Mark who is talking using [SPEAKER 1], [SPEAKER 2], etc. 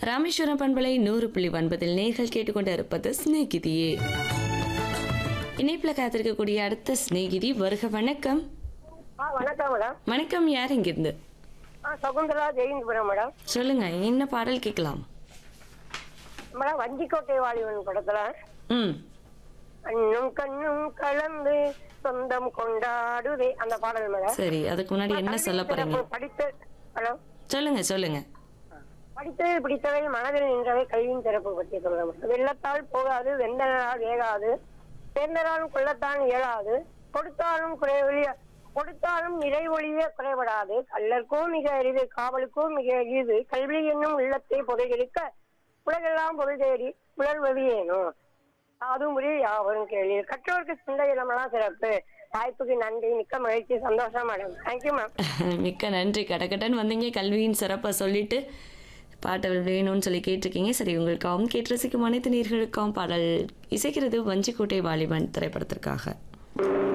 [SPEAKER 1] ராமேஸ்வரம் பண்பலை நூறு புள்ளி ஒன்பதில் நேர்கள் கேட்டுக்கொண்டு இருப்பது சிநேகிதியே இணைப்பில் காத்திருக்கக்கூடிய அடுத்த சிநேகிதி வருக வணக்கம்
[SPEAKER 2] ஆ வணக்கம் மேடம்
[SPEAKER 1] வணக்கம் யார் இங்கிருந்து
[SPEAKER 2] ஆ சகுந்தலா ஜெயந்திபுரம் மேடம்
[SPEAKER 1] சொல்லுங்க என்ன பாடல் கேட்கலாம்
[SPEAKER 2] மேடம் வஞ்சிக்கோட்டை வாலிபன் படத்துல
[SPEAKER 1] ம்
[SPEAKER 2] கண்ணும் கண்ணும் கலந்து சொந்தம் கொண்டாடுதே அந்த பாடல் மேடம்
[SPEAKER 1] சரி அதுக்கு முன்னாடி என்ன சொல்ல போறீங்க
[SPEAKER 2] சிறப்பு படித்து ஹலோ
[SPEAKER 1] சொல்லுங்க சொல்லுங்க
[SPEAKER 2] படித்தது பிடித்தவை மனதில் நின்றவை கல்வியின் சிறப்பு பற்றி சொல்ல மேடம் வெள்ளத்தால் போகாது வெந்தனால் வேகாது சேர்ந்தனாலும் கொள்ளத்தான் இயலாது கொடுத்தாலும் குறைவொழிய கொடுத்தாலும் நிறைவொழிய குறைபடாது கல்லருக்கும் மிக அரிது காவலுக்கும் மிக அரிது கல்வி என்னும் உள்ளத்தை புதையெடுக்க உலகெல்லாம் பொருள் தேடி உழல்வது ஏனோ அதுவும் முறை யாவரும் கேள்வி கற்றோருக்கு சிந்தை இடமெல்லாம் சிறப்பு வாய்ப்புக்கு நன்றி மிக்க மகிழ்ச்சி சந்தோஷம் மேடம் தேங்க்யூ மேம்
[SPEAKER 1] மிக்க நன்றி கடகடன் வந்தீங்க கல்வியின் சிறப்பை சொல்லிட்டு பாடல் வேணும்னு சொல்லி கேட்டிருக்கீங்க சரி உங்களுக்காகவும் கேட்டு ரசிக்கும் அனைத்து நீர்களுக்காகவும் பாடல் இசைக்கிறது வஞ்சிக்கோட்டை வாலிபன் திரைப்படத்திற்காக